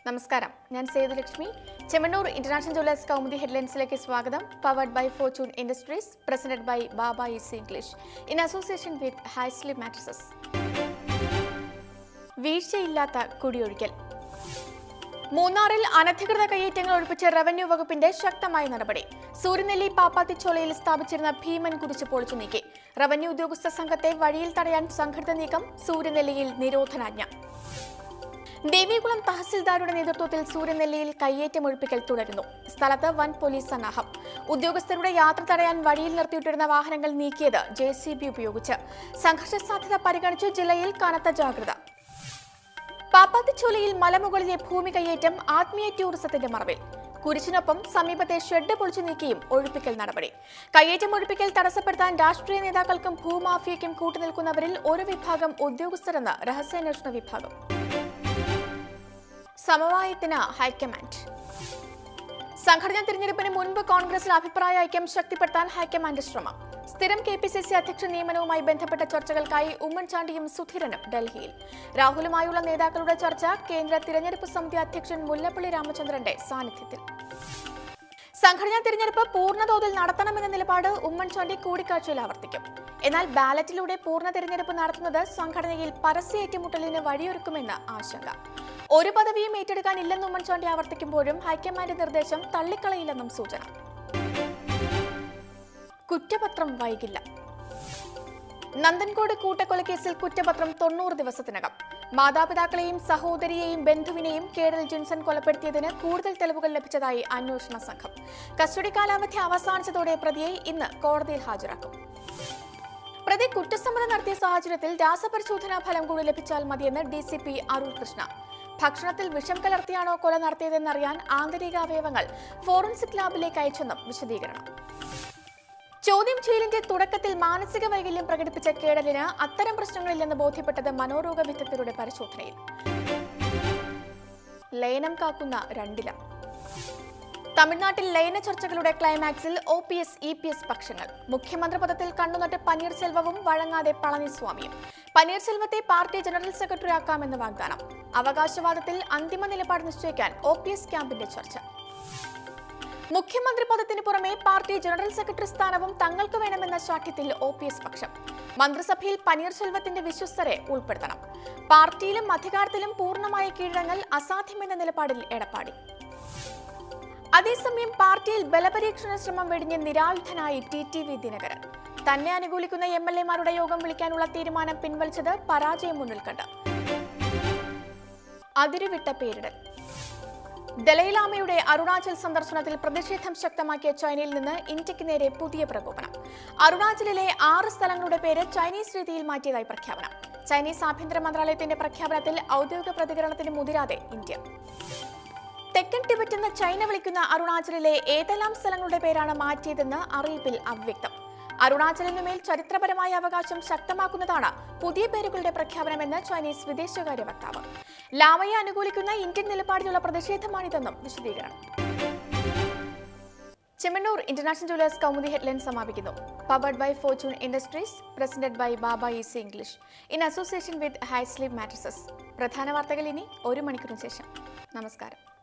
നമസ്കാരം ഞാൻ Sethulakshmi Chemmannur international jewellers Kaumudi ഹെഡ്ലൈൻസിലേക്ക് സ്വാഗതം powered by fortune industries presented by Baba easy English in association with hysleep mattresses വീഴ്ചയില്ലാത്ത കുടിയൊഴിക്കൽ മൂന്നാറിൽ അനധികൃത കയ്യേറ്റങ്ങൾ ഒഴിപ്പിച്ച റവന്യൂ വകുപ്പിന്റെ ശക്തമായ നടപടി സൂര്യനെല്ലി പാപ്പാത്തിച്ചോലയിൽ സ്ഥാപിച്ചിരുന്ന ഭീമൻ കുരിശ് പൊളിച്ചു നീക്കി റവന്യൂ ഉദ്യോഗസ്ഥ സംഘത്തെ വഴിയിൽ തടയാൻ സംഘടിത നീക്കം സൂര്യനെല്ലിയിൽ നിരോധനാജ്ഞ ദേവികുളം തഹസിൽദാരുടെ നേതൃത്വത്തിൽ സൂര്യനെല്ലിയിൽ കയ്യേറ്റം ഒഴിപ്പിക്കൽ തുടരുന്നു സ്ഥലത്ത് വൻ പോലീസ് സന്നാഹം ഉദ്യോഗസ്ഥരുടെ യാത്ര തടയാൻ വഴിയിൽ നിർത്തിയിട്ടിരുന്ന വാഹനങ്ങൾ നീക്കിയത് ജെ സി ബി ഉപയോഗിച്ച് സംഘർഷ സാധ്യത പരിഗണിച്ച് ജില്ലയിൽ കനത്ത ജാഗ്രത പാപ്പാത്തിച്ചോലയിൽ മലമുകളിലെ ഭൂമി കയ്യേറ്റം ആത്മീയ ടൂറിസത്തിന്റെ മറവിൽ കുരിശിനൊപ്പം സമീപത്തെ ഷെഡ് പൊളിച്ചു നീക്കിയും ഒഴിപ്പിക്കൽ നടപടി കയ്യേറ്റം ഒഴിപ്പിക്കൽ തടസ്സപ്പെടുത്താൻ രാഷ്ട്രീയ നേതാക്കൾക്കും ഭൂമാഫിയയ്ക്കും കൂട്ടുനിൽക്കുന്നവരിൽ ഒരു വിഭാഗം ഉദ്യോഗസ്ഥരെന്ന് രഹസ്യാന്വേഷണ വിഭാഗം സമവായത്തിന് ഹൈക്കമാൻഡ് സംഘടനാ തിരഞ്ഞെടുപ്പിന് മുൻപ് കോൺഗ്രസിൽ അഭിപ്രായ ഐക്യം ശക്തിപ്പെടുത്താൻ ഹൈക്കമാൻഡ് ശ്രമം സ്ഥിരം കെ പി സി സി അധ്യക്ഷ നിയമനവുമായി ബന്ധപ്പെട്ട ചർച്ചകൾക്കായി ഉമ്മൻചാണ്ടിയും സുധീരനും ഡൽഹിയിൽ രാഹുലുമായുള്ള നേതാക്കളുടെ ചർച്ച കേന്ദ്ര തിരഞ്ഞെടുപ്പ് സമിതി അധ്യക്ഷൻ മുല്ലപ്പള്ളി രാമചന്ദ്രന്റെ സാന്നിധ്യത്തിൽ സംഘടനാ തിരഞ്ഞെടുപ്പ് പൂർണ്ണതോതിൽ നടത്തണമെന്ന നിലപാട് ഉമ്മൻചാണ്ടി കൂടിക്കാഴ്ചയിൽ ആവർത്തിക്കും എന്നാൽ ബാലറ്റിലൂടെ പൂർണ്ണ തിരഞ്ഞെടുപ്പ് നടത്തുന്നത് സംഘടനയിൽ പരസ്യ ഏറ്റുമുട്ടലിന് വഴിയൊരുക്കുമെന്ന് ആശങ്ക ഒരു പദവിയും ഏറ്റെടുക്കാനില്ലെന്ന് ഉമ്മൻചാണ്ടി ആവർത്തിക്കുമ്പോഴും ഹൈക്കമാൻഡ് നിർദ്ദേശം തള്ളിക്കളയില്ലെന്നും സൂചന കുറ്റപത്രം വൈകില്ല നന്ദൻകോട് കൂട്ടക്കൊലക്കേസിൽ കുറ്റപത്രം തൊണ്ണൂറ് ദിവസത്തിനകം മാതാപിതാക്കളെയും സഹോദരിയെയും ബന്ധുവിനെയും കേരൾ ജിൻസൺ കൊലപ്പെടുത്തിയതിന് കൂടുതൽ തെളിവുകൾ ലഭിച്ചതായി അന്വേഷണ സംഘം കസ്റ്റഡി കാലാവധി അവസാനിച്ചതോടെ പ്രതിയെ ഇന്ന് കോടതിയിൽ ഹാജരാക്കും പ്രതി കുറ്റസമ്മതം നടത്തിയ സാഹചര്യത്തിൽ രാസപരിശോധനാ ഫലം കൂടി ലഭിച്ചാൽ മതിയെന്ന് D C P Arul Krishna ഭക്ഷണത്തിൽ വിഷം കലർത്തിയാണോ കൊല നടത്തിയതെന്നറിയാൻ ആന്തരിക അവയവങ്ങൾ ഫോറൻസിക് ലാബിലേക്ക് അയച്ചെന്നും വിശദീകരണം ചോദ്യം ചെയ്യലിന്റെ തുടക്കത്തിൽ മാനസിക വൈകല്യം പ്രകടിപ്പിച്ച കേടലിന് അത്തരം പ്രശ്നങ്ങളില്ലെന്ന് ബോധ്യപ്പെട്ടത് മനോരോഗ വിദഗ്ധരുടെ പരിശോധനയിൽ ലയനം കാക്കുന്ന രണ്ടില തമിഴ്നാട്ടിൽ ലയന ചർച്ചകളുടെ ക്ലൈമാക്സിൽ O P S E P S പക്ഷങ്ങൾ മുഖ്യമന്ത്രി പദത്തിൽ കണ്ണുനട്ട് പനീർസെൽവവും വഴങ്ങാതെ പളനിസ്വാമിയും പനീർസെൽവത്തെ പാർട്ടി ജനറൽ സെക്രട്ടറി ആക്കാമെന്ന് വാഗ്ദാനം അവകാശവാദത്തിൽ അന്തിമ നിലപാട് നിശ്ചയിക്കാൻ ഒ പി എസ് ക്യാമ്പിന്റെ ചർച്ച മുഖ്യമന്ത്രി പദത്തിന് പുറമെ പാർട്ടി ജനറൽ സെക്രട്ടറി സ്ഥാനവും തങ്ങൾക്ക് വേണമെന്ന ശാഠ്യത്തിൽ ഒ പി എസ് പക്ഷം മന്ത്രിസഭയിൽ പനീർസെൽവത്തിന്റെ വിശ്വസ്തരെ ഉൾപ്പെടുത്തണം പാർട്ടിയിലും അധികാരത്തിലും പൂർണ്ണമായ കീഴടങ്ങൽ അസാധ്യമെന്ന നിലപാടിൽ എടപ്പാടി അതേസമയം പാർട്ടിയിൽ ബലപരീക്ഷണ ശ്രമം വെടിഞ്ഞ് നിരായുധനായി ടി ടി വി ദിനകരൻ തന്നെ അനുകൂലിക്കുന്ന എം എൽ എമാരുടെ യോഗം വിളിക്കാനുള്ള തീരുമാനം പിൻവലിച്ചത് പരാജയം മുന്നിൽ കണ്ട് അതിരുവിട്ട പേരിടൽ ദലൈലാമയുടെ അരുണാചൽ സന്ദർശനത്തിൽ പ്രതിഷേധം ശക്തമാക്കിയ ചൈനയിൽ നിന്ന് ഇന്ത്യക്ക് നേരെ പുതിയ പ്രകോപനം അരുണാചലിലെ ആറ് സ്ഥലങ്ങളുടെ പേര് ചൈനീസ് രീതിയിൽ മാറ്റിയതായി പ്രഖ്യാപനം ചൈനീസ് ആഭ്യന്തര മന്ത്രാലയത്തിന്റെ പ്രഖ്യാപനത്തിൽ ഔദ്യോഗിക പ്രതികരണത്തിന് മുതിരാതെ ഇന്ത്യ തെക്കൻ ടിബറ്റ് എന്ന് ചൈന വിളിക്കുന്ന അരുണാചലിലെ ഏതെല്ലാം സ്ഥലങ്ങളുടെ പേരാണ് മാറ്റിയതെന്ന് അറിയിപ്പിൽ അവ്യക്തം അരുണാചലിനുമേൽ ചരിത്രപരമായ അവകാശം ശക്തമാക്കുന്നതാണ് പുതിയ പേരുകളുടെ പ്രഖ്യാപനമെന്ന് ചൈനീസ് വിദേശകാര്യ വക്താവ് ലാമയെ അനുകൂലിക്കുന്ന ഇന്ത്യൻ നിലപാടിലുള്ള പ്രതിഷേധമാണിതെന്നും വിശദീകരണം Chemmannur international jewellers Kaumudi headline സമാപിക്കുന്നു powered by fortune industries presented by Baba easy English in association with hysleep mattresses പ്രധാന വാർത്തകൾ ഇനി ഒരു മണിക്കൂറിന് ശേഷം നമസ്കാരം